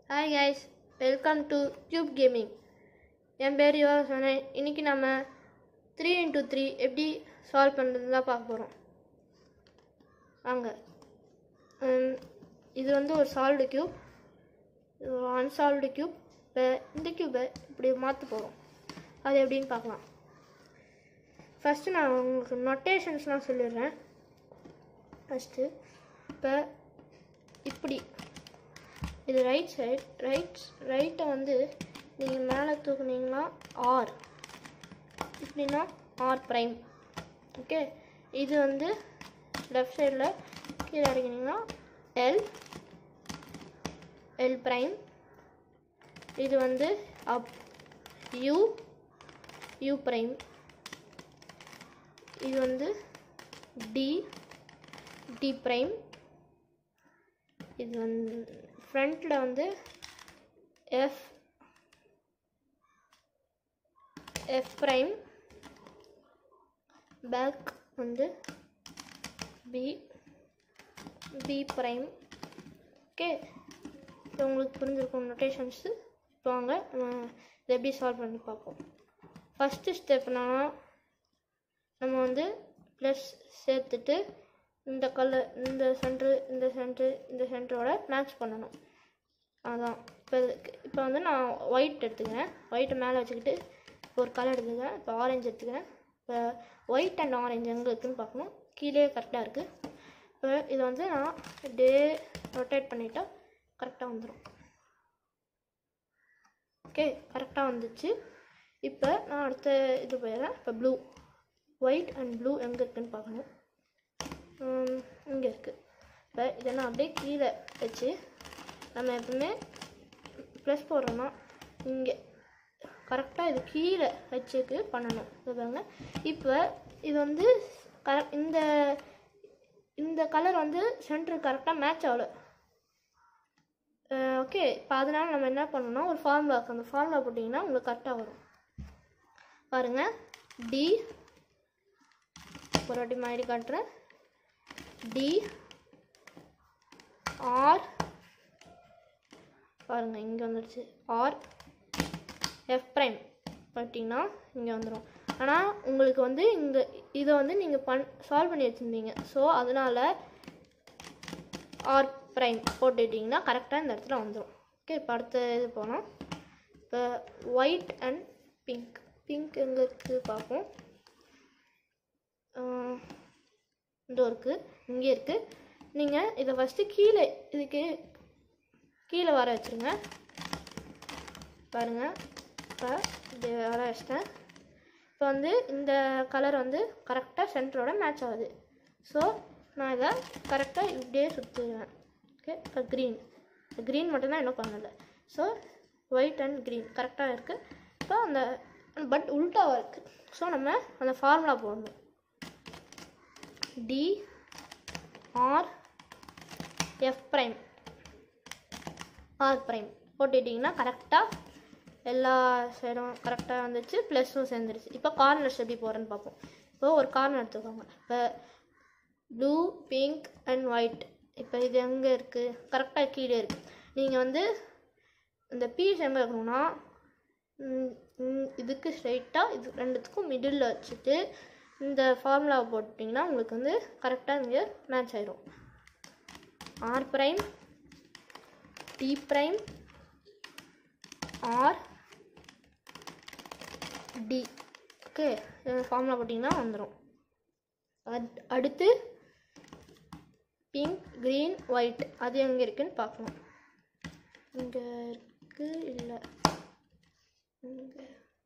hi guys welcome to cube gaming என் பேர் யோசனை இன்னைக்கு நம்ம த்ரீ இன்ட்டு த்ரீ எப்படி சால்வ் பண்ணுறது தான் பார்க்க போகிறோம் வாங்க உம், இது வந்து ஒரு சால்வ்டு கியூப் இது ஒரு அன்சால்வ்டு கியூப் இப்போ இந்த கியூபை இப்படி மாற்ற போகிறோம் அது எப்படின்னு பார்க்கலாம் ஃபஸ்ட்டு நான் உங்களுக்கு நொட்டேஷன்ஸ்லாம் சொல்லிடுறேன் ஃபஸ்ட்டு இப்போ இப்படி இது ரைட் சைடு ரைட் ரைட்டை வந்து நீங்கள் மேலே தூக்குனீங்கன்னா ஆர் இப்படின்னா ஆர் ப்ரைம் ஓகே இது வந்து லெஃப்ட் சைடில் கீழே இறங்கினீங்கன்னா எல் எல் ப்ரைம் இது வந்து அப் யூ யூ ப்ரைம் இது வந்து டி டி ப்ரைம் இது வந்து ஃப்ரண்ட்டில் வந்து எஃப் எஃப் ப்ரைம் பேக் வந்து பி பி ப்ரைம் ஓகே இப்போ உங்களுக்கு புரிஞ்சிருக்கும் நொட்டேஷன்ஸு இப்போ வாங்க நம்ம இதை எப்படி சால்வ் பண்ணி பார்ப்போம் ஃபஸ்ட்டு ஸ்டெப் என்னன்னா நம்ம வந்து ப்ளஸ் சேர்த்துட்டு இந்த கலர் இந்த சென்ட்ரு இந்த சென்ட்ரு இந்த சென்டரோட மேட்ச் பண்ணணும் அதான் இப்போ இதுக்கு இப்போ வந்து நான் ஒயிட் எடுத்துக்கிறேன் ஒயிட்டை மேலே வச்சுக்கிட்டு ஒரு கலர் எடுத்துக்கிறேன் இப்போ ஆரஞ்சு எடுத்துக்கிறேன் இப்போ ஒயிட் அண்ட் ஆரஞ்சு எங்கே இருக்குதுன்னு பார்க்கணும் கீழே கரெக்டாக இருக்குது இப்போ இதை வந்து நான் இப்படியே ரொட்டேட் பண்ணிட்டா கரெக்டாக வந்துடும் ஓகே கரெக்டாக வந்துச்சு இப்போ நான் அடுத்த இது போயிடுறேன் இப்போ ப்ளூ ஒயிட் அண்ட் ப்ளூ எங்கே இருக்குன்னு பார்க்கணும் இங்கே இருக்குது இப்போ இதெல்லாம் அப்படியே கீழே வச்சு நம்ம எப்பவுமே ப்ளஸ் போடுறோன்னா இங்கே கரெக்டாக இது கீழே வச்சுக்கு பண்ணணும் இது பாருங்க இப்போ இது வந்து கரெக்ட் இந்த இந்த கலர் வந்து சென்டருக்கு கரெக்டாக மேட்ச் ஆகல ஓகே இப்போ அதனால நம்ம என்ன பண்ணணும்னா ஒரு ஃபார்முலா இருக்கு அந்த ஃபார்முலா போட்டிங்கன்னா உங்களுக்கு கரெக்டாக வரும் பாருங்க டி ஒரு வாட்டி மாதிரி காட்டுறேன் டி ஆர் பாருங்க இங்கே வந்துடுச்சு ஆர் எஃப் ப்ரைம் பண்ணிட்டீங்கன்னா இங்கே வந்துடும் ஆனால் உங்களுக்கு வந்து இங்கே இதை வந்து நீங்கள் பண் சால்வ் பண்ணி வச்சுருந்தீங்க ஸோ அதனால் ஆர் ப்ரைம் போட்டுட்டிங்கன்னா கரெக்டாக இந்த இடத்துல வந்துடும் ஓகே இப்போ அடுத்த இது போனால் இப்போ ஒயிட் அண்ட் பிங்க் பிங்க் எங்கே இருக்குது பார்ப்போம் இந்த இருக்குது இங்கே இருக்குது நீங்கள் இதை ஃபஸ்ட்டு கீழே இதுக்கு கீழே வர வச்சுருங்க பாருங்கள் இப்போ இப்படி வர வச்சிட்டேன் இப்போ வந்து இந்த கலர் வந்து கரெக்டாக சென்டரோட மேட்ச் ஆகுது ஸோ நான் இதை கரெக்டாக இப்படியே சுற்றிடுவேன் ஓகே இப்போ க்ரீன் க்ரீன் மட்டும்தான் இன்னும் பண்ணலை ஸோ ஒயிட் அண்ட் க்ரீன் கரெக்டாக இருக்குது இப்போ அந்த பட் உல்ட்டாவாக இருக்குது ஸோ நம்ம அந்த ஃபார்முலா போடணும் D R F prime R prime போட்டுட்டிங்கன்னா கரெக்டாக எல்லா சைடும் கரெக்டாக வந்துச்சு ப்ளஸ்ஸும் சேர்ந்துருச்சு இப்போ கார்னர்ஸ் எப்படி போகிறேன்னு பார்ப்போம் இப்போ ஒரு கார்னர் எடுத்துக்கோங்க இப்போ ப்ளூ பிங்க் அண்ட் ஒயிட் இப்போ இது எங்கே இருக்குது கரெக்டாக கீழே இருக்குது நீங்கள் வந்து இந்த பீஸ் எங்கே இருக்கணும்னா ம், ம், இதுக்கு ஸ்ட்ரைட்டாக இது ரெண்டுத்துக்கும் மிடில் வச்சுட்டு இந்த ஃபார்முலாவை போட்டிங்கன்னா உங்களுக்கு வந்து கரெக்டாக இங்கே மேட்ச் ஆயிரும் R prime D prime R D okay formula போட்டிங்கன்னா வந்துடும் அட் அடுத்து பிங்க் க்ரீன் ஒயிட் அது எங்கே இருக்குன்னு பார்க்கணும் இங்கே இருக்கு இல்லை இங்கே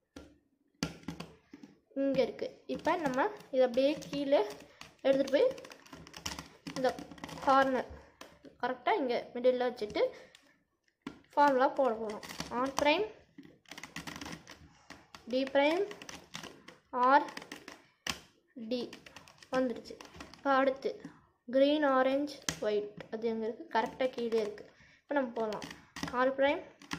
இங்கே இருக்குது இப்போ நம்ம இதை அப்படியே கீழே எடுத்துகிட்டு போய் இந்த கார்னர் கரெக்டாக இங்கே மிடில் வச்சுட்டு ஃபார்முலா போட போகிறோம் R prime D prime R D வந்துடுச்சு இப்போ அடுத்து க்ரீன் ஆரஞ்சு ஒயிட் அது எங்கே இருக்குது கரெக்டாக கீழே இருக்குது இப்போ நம்ம போகலாம் R prime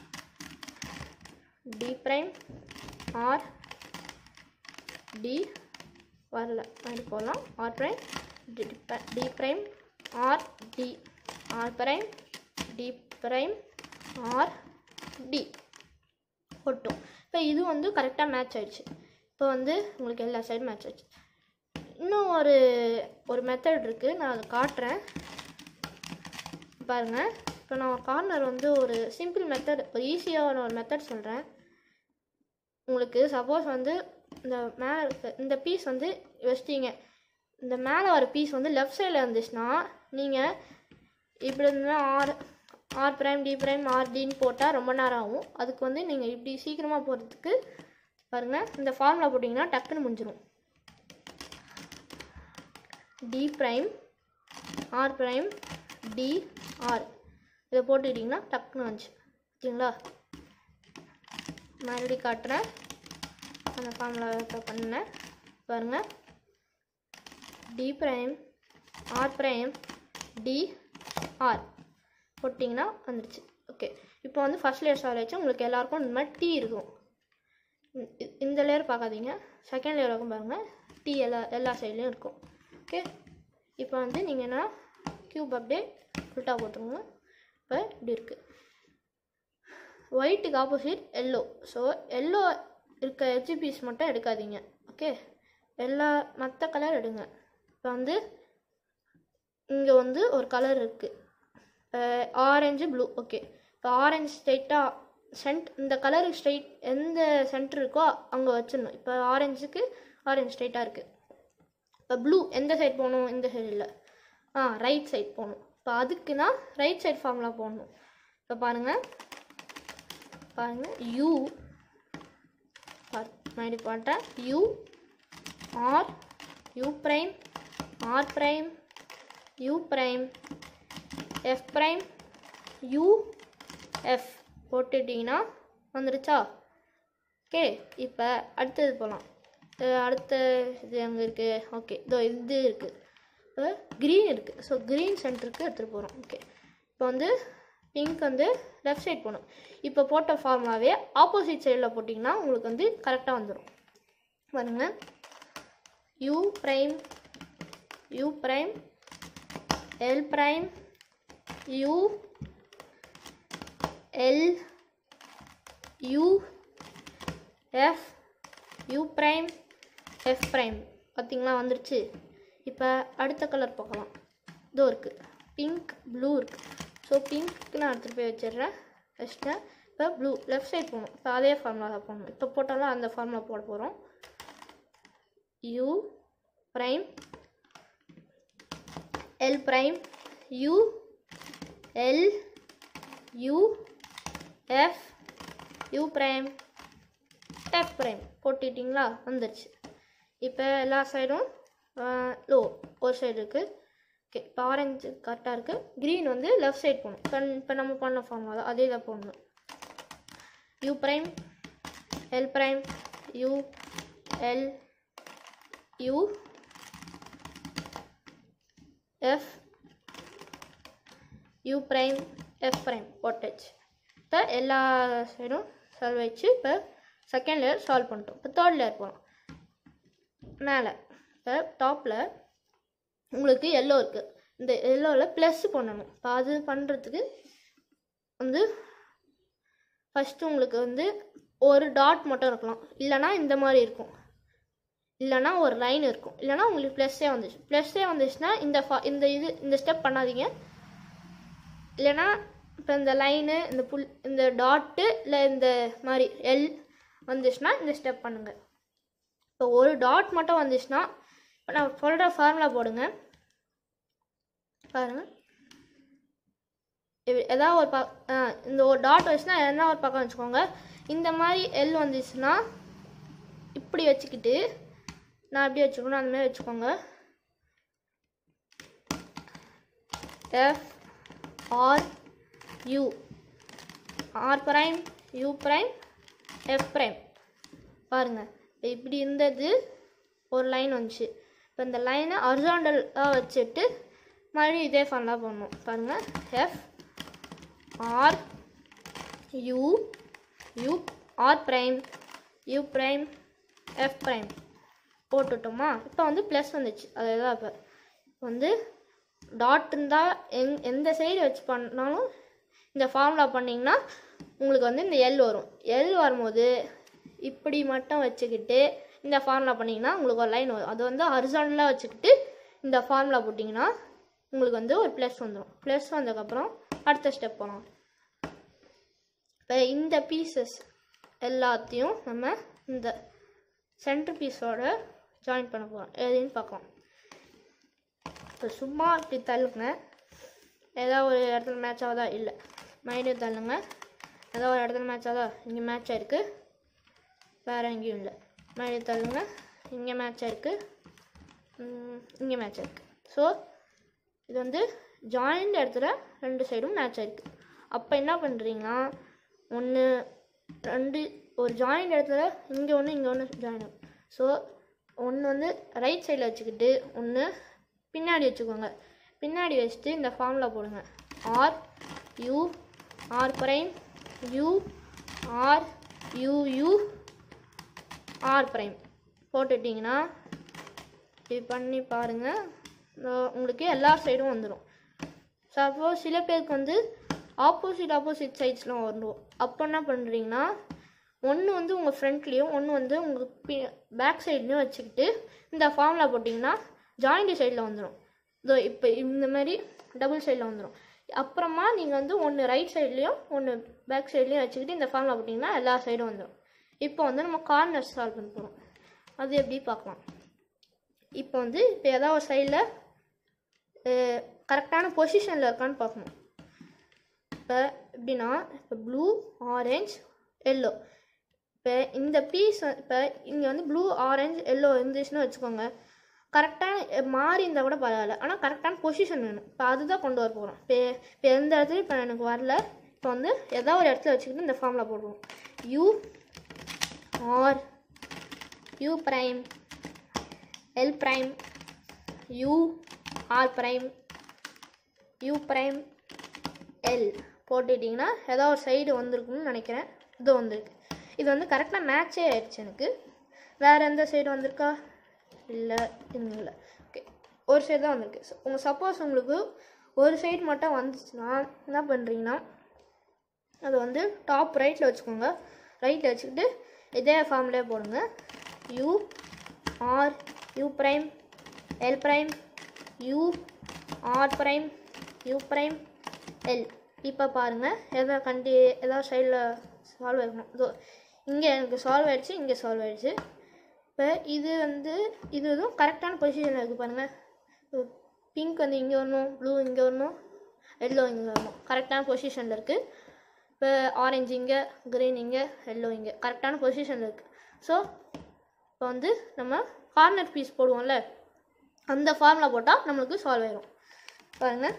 D prime R D வரல மறுபடி போகலாம் R prime D prime R D R prime D prime R D போட்டோம் இப்போ இது வந்து கரெக்டாக மேட்ச் ஆயிடுச்சு இப்போ வந்து உங்களுக்கு எல்லா சைடும் மேட்ச் ஆயிடுச்சு இன்னும் ஒரு ஒரு மெத்தட் இருக்குது நான் அதை காட்டுறேன் பாருங்கள் இப்போ நான் கார்னர் வந்து ஒரு சிம்பிள் மெத்தட் ஒரு ஈஸியான ஒரு மெத்தட் சொல்கிறேன் உங்களுக்கு சப்போஸ் வந்து இந்த மேலே இருக்க இந்த பீஸ் வந்து வச்சிட்டீங்க இந்த மேலே வர பீஸ் வந்து லெஃப்ட் சைடில் இருந்துச்சுன்னா நீங்கள் இப்படி இருந்தால் R R prime D prime R டின்னு போட்டால் ரொம்ப நேரம் ஆகும் அதுக்கு வந்து நீங்கள் இப்படி சீக்கிரமாக போகிறதுக்கு பாருங்கள் இந்த ஃபார்முலா போட்டிங்கன்னா டக்குன்னு முடிஞ்சிடும் D prime R prime D R இதை போட்டுக்கிட்டிங்கன்னா டக்குன்னு வந்துச்சு ஓகேங்களா மறுபடியும் காட்டுறேன் அந்த ஃபார்முலா இப்போ பண்ணேன் பாருங்கள் D prime R prime D R போட்டிங்கன்னா வந்துடுச்சு ஓகே இப்போ வந்து ஃபஸ்ட் லேயர் சால்வ் ஆச்சு உங்களுக்கு எல்லாருக்கும் இந்த மாதிரி டீ இருக்கும் இந்த- இ- இந்த லேயர் பார்க்காதீங்க செகண்ட் லேயர் வரைக்கும் பாருங்கள் டீ எல்லா எல்லா சைட்லேயும் இருக்கும் ஓகே இப்போ வந்து நீங்கள் என்ன க்யூப் அப்படியே உல்ட்டா போட்டுருங்க இப்போ இப்படி இருக்குது ஒயிட்டுக்கு ஆப்போசிட் எல்லோ ஸோ எல்லோ இருக்க எட்ஜ் பீஸ் மட்டும் எடுக்காதீங்க ஓகே எல்லா மற்ற கலர் எடுங்க இப்போ வந்து இங்கே வந்து ஒரு கலர் இருக்குது ஆரஞ்சு ப்ளூ ஓகே இப்போ ஆரஞ்சு ஸ்ட்ரைட்டாக சென்ட் இந்த கலர் ஸ்ட்ரைட் எந்த சென்டர் இருக்கோ அங்கே வச்சிடணும் இப்போ ஆரஞ்சுக்கு ஆரஞ்சு ஸ்ட்ரைட்டாக இருக்குது இப்போ ப்ளூ எந்த சைடு போகணும் இந்த சைடு இல்லை ஆ ரைட் சைடு போகணும் இப்போ அதுக்குன்னா ரைட் சைடு ஃபார்முலா போடணும் இப்போ பாருங்கள் பாருங்கள் யூ மறுபடி போட்டேன் U R U prime R prime U prime F prime U F போட்டுட்டிங்கன்னா வந்துடுச்சா ஓகே இப்போ அடுத்தது போகலாம் அடுத்த இது அங்கே இருக்குது ஓகே இதோ இது இருக்குது இப்போ க்ரீன் இருக்குது ஸோ க்ரீன் சென்டருக்கு எடுத்துகிட்டு போகிறோம் ஓகே இப்போ வந்து பிங்க் வந்து லெஃப்ட் சைட் போகணும் இப்போ போட்ட ஃபார்முலாவே ஆப்போசிட் சைடில் போட்டிங்கன்னா உங்களுக்கு வந்து கரெக்டாக வந்துடும் பாருங்க U prime U prime L prime U L U F U prime F prime பார்த்தீங்களா வந்துருச்சு இப்போ அடுத்த கலர் பார்க்கலாம் இதோ இருக்குது பிங்க் ப்ளூ இருக்குது ஸோ பிங்க்கு நான் எடுத்துகிட்டு போய் வச்சிடுறேன் வச்சிட்டேன் இப்போ ப்ளூ லெஃப்ட் சைட் போகணும் இப்போ அதே ஃபார்முலா தான் போடணும் இப்போ போட்டாலும் அந்த ஃபார்முலா போட போகிறோம் U prime L prime U L U F U prime F prime போட்டுட்டிங்களா வந்துருச்சு இப்போ எல்லா சைடும் லோ ஒரு சைடு இருக்குது ஓகே இப்போ ஆரஞ்சு கரெக்டாக இருக்குது க்ரீன் வந்து லெஃப்ட் சைடு போகணும் இப்போ இப்போ நம்ம பண்ண ஃபார்ம் தான் அதே தான் போடணும் U prime L prime U L U F U prime F prime போட்டாச்சு இப்போ எல்லா சைடும் சால்வ் ஆயிடுச்சு இப்போ செகண்ட் லேயர் சால்வ் பண்ணிட்டோம் இப்போ தேர்ட் லேயர் போகலாம் மேலே இப்போ டாப்பில் உங்களுக்கு எல்லோ இருக்குது இந்த எல்லோவில் ப்ளஸ் பண்ணணும் இப்போ அது பண்ணுறதுக்கு வந்து ஃபஸ்ட்டு உங்களுக்கு வந்து ஒரு டாட் மட்டும் இருக்கலாம் இல்லைனா இந்த மாதிரி இருக்கும் இல்லைனா ஒரு லைன் இருக்கும் இல்லைனா உங்களுக்கு ப்ளஸ்ஸே வந்துச்சு ப்ளஸ்ஸே வந்துச்சுன்னா இந்த ஃபா இந்த இது இந்த ஸ்டெப் பண்ணாதீங்க இல்லைனா இப்போ இந்த லைனு இந்த புல் இந்த டாட்டு இல்லை இந்த மாதிரி எல் வந்துச்சுன்னா இந்த ஸ்டெப் பண்ணுங்கள் இப்போ ஒரு டாட் மட்டும் வந்துச்சுன்னா இப்போ நான் சொல்கிற ஃபார்முலா போடுங்க பாருங்கள் இப்படி ஏதாவது ஒரு ப ஆ, இந்த ஒரு டாட் வச்சுன்னா எதனா ஒரு பக்கம் வச்சுக்கோங்க இந்த மாதிரி எல் வந்துச்சுன்னா இப்படி வச்சுக்கிட்டு நான் எப்படி வச்சுக்கணும் அந்த மாதிரி வச்சுக்கோங்க F R U R prime U prime F prime பாருங்கள் இப்படி இருந்தது ஒரு லைன் வந்துச்சு இப்போ இந்த லைனை ஹரிசாண்டலாக வச்சுட்டு மறுபடியும் இதே ஃபார்முலா பண்ணணும் பாருங்கள் F R U U R prime U prime F prime போட்டுட்டோமா இப்போ வந்து ப்ளஸ் வந்துச்சு அதுதான் இப்போ வந்து டாட் இருந்தால் எங் எந்த சைடு வச்சு பண்ணாலும் இந்த ஃபார்முலா பண்ணிங்கன்னா உங்களுக்கு வந்து இந்த எல் வரும் எல் வரும்போது இப்படி மட்டும் வச்சுக்கிட்டு இந்த ஃபார்முலா பண்ணிங்கன்னா உங்களுக்கு ஒரு லைன் வரும் அது வந்து ஹரிசானலாக வச்சுக்கிட்டு இந்த ஃபார்முலா போட்டிங்கன்னா உங்களுக்கு வந்து ஒரு ப்ளஸ் வந்துடும் ப்ளஸ் வந்ததுக்கப்புறம் அடுத்த ஸ்டெப் போகலாம் இப்போ இந்த பீசஸ் எல்லாத்தையும் நம்ம இந்த சென்டர் பீஸோட ஜாயின் பண்ண போகிறோம் எதுன்னு பார்க்கலாம் இப்போ சும்மா இப்படி தள்ளுங்க ஏதாவது ஒரு இடத்துல மேட்ச் ஆகுதா இல்லை மைனூட் தள்ளுங்க ஏதாவது ஒரு இடத்துல மேட்ச் ஆகுதா இங்கே மேட்ச் ஆயிருக்கு வேறு எங்கேயும் இல்லை மைனூட் தள்ளுங்க இங்கே மேட்ச் ஆயிருக்கு ம், இங்கே மேட்ச் ஆயிருக்கு ஸோ இது வந்து ஜாயிண்ட் இடத்துல ரெண்டு சைடும் மேட்ச் ஆயிருக்கு அப்போ என்ன பண்ணுறீங்கன்னா ஒன்று ரெண்டு ஒரு ஜாயிண்ட் இடத்துல இங்கே ஒன்று இங்கே ஒன்று ஜாயின் ஆகும் ஸோ ஒன்று வந்து ரைட் சைடில் வச்சுக்கிட்டு ஒன்று பின்னாடி வச்சுக்கோங்க பின்னாடி வச்சுட்டு இந்த ஃபார்முலா போடுங்க R U R prime U R U U R prime போட்டுட்டிங்கன்னா இப்படி பண்ணி பாருங்கள் உங்களுக்கு எல்லா சைடும் வந்துடும் சப்போஸ் சில பேருக்கு வந்து ஆப்போசிட் ஆப்போசிட் சைட்ஸ்லாம் வரும் அப்போ என்ன பண்ணுறீங்கன்னா ஒன்று வந்து உங்கள் ஃப்ரண்ட்லேயும் ஒன்று வந்து உங்கள் பி பேக் சைட்லேயும் வச்சுக்கிட்டு இந்த ஃபார்முலா போட்டிங்கன்னா ஜாயிண்ட் சைடில் வந்துடும் இதோ இப்போ இந்த மாதிரி டபுள் சைடில் வந்துடும் அப்புறமா நீங்கள் வந்து ஒன்று ரைட் சைட்லேயும் ஒன்று பேக் சைட்லேயும் வச்சுக்கிட்டு இந்த ஃபார்முலா போட்டிங்கன்னா எல்லா சைடும் வந்துடும் இப்போ வந்து நம்ம கார்னர்ஸ் சால்வ் பண்ண போகிறோம் அது எப்படி பார்க்கலாம் இப்போ வந்து இப்போ ஏதாவது ஒரு சைடில் கரெக்டான பொசிஷனில் இருக்கான்னு பார்க்கணும் இப்போ எப்படின்னா இப்போ ப்ளூ ஆரஞ்ச் எல்லோ இப்போ இந்த பீஸ் இப்போ இங்கே வந்து ப்ளூ ஆரஞ்ச் எல்லோ இருந்துச்சுன்னு வச்சுக்கோங்க கரெக்டாக மாறி இருந்தால் கூட பரவாயில்ல ஆனால் கரெக்டான பொசிஷன் வேணும் இப்போ அதுதான் கொண்டு வர போகிறோம் இப்போ இப்போ எந்த இடத்துலையும் இப்போ எனக்கு வரல இப்போ வந்து ஏதாவது ஒரு இடத்துல வச்சுக்கிட்டு இந்த ஃபார்முலா போடுவோம் U R U prime L prime U R prime U prime L போட்டுட்டிங்கன்னா ஏதோ ஒரு சைடு வந்திருக்குன்னு நினைக்கிறேன் இது வந்திருக்கு இது வந்து கரெக்டாக மேட்சே ஆயிடுச்சு எனக்கு வேறு எந்த சைடு வந்திருக்கா இல்லை இன்னும் இல்லை ஓகே ஒரு சைடு தான் வந்திருக்கு So, உங்கள் சப்போஸ் உங்களுக்கு ஒரு சைடு மட்டும் வந்துச்சுன்னா என்ன பண்ணுறீங்கன்னா அது வந்து டாப் ரைட்டில் வச்சுக்கோங்க ரைட்டில் வச்சுக்கிட்டு இதே ஃபார்ம்லேயே போடுங்க U R U prime L prime U R prime U prime L இப்போ பாருங்கள் எதோ கண்டி ஏதாவது சைடில் சால்வ் ஆகணும் இதோ இங்கே எனக்கு சால்வ் ஆயிடுச்சு இங்கே சால்வ் ஆயிடுச்சு இப்போ இது வந்து இது எதுவும் கரெக்டான பொசிஷனில் இருக்குது பாருங்கள் பிங்க் வந்து இங்கே வரணும் ப்ளூ இங்கே வரணும் எல்லோ இங்கே வரணும் கரெக்டான பொசிஷனில் இருக்குது இப்போ ஆரஞ்சு இங்கே க்ரீன் இங்கே எல்லோ இங்கே கரெக்டான பொசிஷனில் இருக்குது ஸோ இப்போ வந்து நம்ம கார்னர் பீஸ் போடுவோம்ல அந்த ஃபார்முலா போட்டால் நம்மளுக்கு சால்வ் ஆயிடும் பாருங்கள்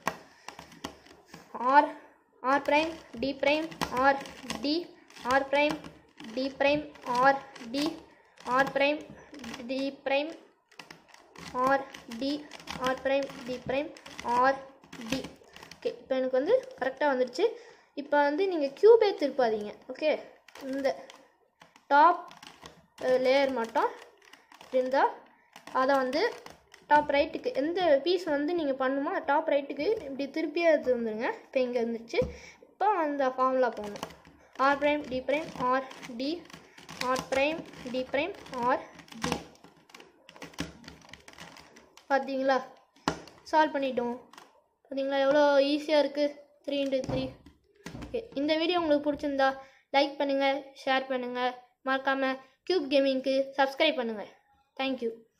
R R prime D prime R D R prime D prime R D R prime D prime R D R prime D prime R D okay இப்போ எனக்கு வந்து கரெக்டாக வந்துடுச்சு இப்போ வந்து நீங்கள் க்யூபே திருப்பாதீங்க ஓகே இந்த டாப் லேயர் மட்டும் இருந்தால் அதை வந்து டாப் ரைட்டுக்கு எந்த பீஸ் வந்து நீங்கள் பண்ணுமோ டாப் ரைட்டுக்கு இப்படி திருப்பியே எடுத்து வந்துருங்க இப்போ இங்கே இருந்துச்சு இப்போ அந்த ஃபார்முலா போகணும் R prime D prime R D R prime D prime R D பார்த்தீங்களா சால்வ் பண்ணிட்டோம் பார்த்தீங்களா எவ்வளோ ஈஸியாக இருக்குது த்ரீ இன்ட்டு த்ரீ ஓகே இந்த வீடியோ உங்களுக்கு பிடிச்சிருந்தா லைக் பண்ணுங்கள் ஷேர் பண்ணுங்கள் மறக்காமல் க்யூப் கேமிங்க்கு சப்ஸ்கிரைப் பண்ணுங்கள் தேங்க்யூ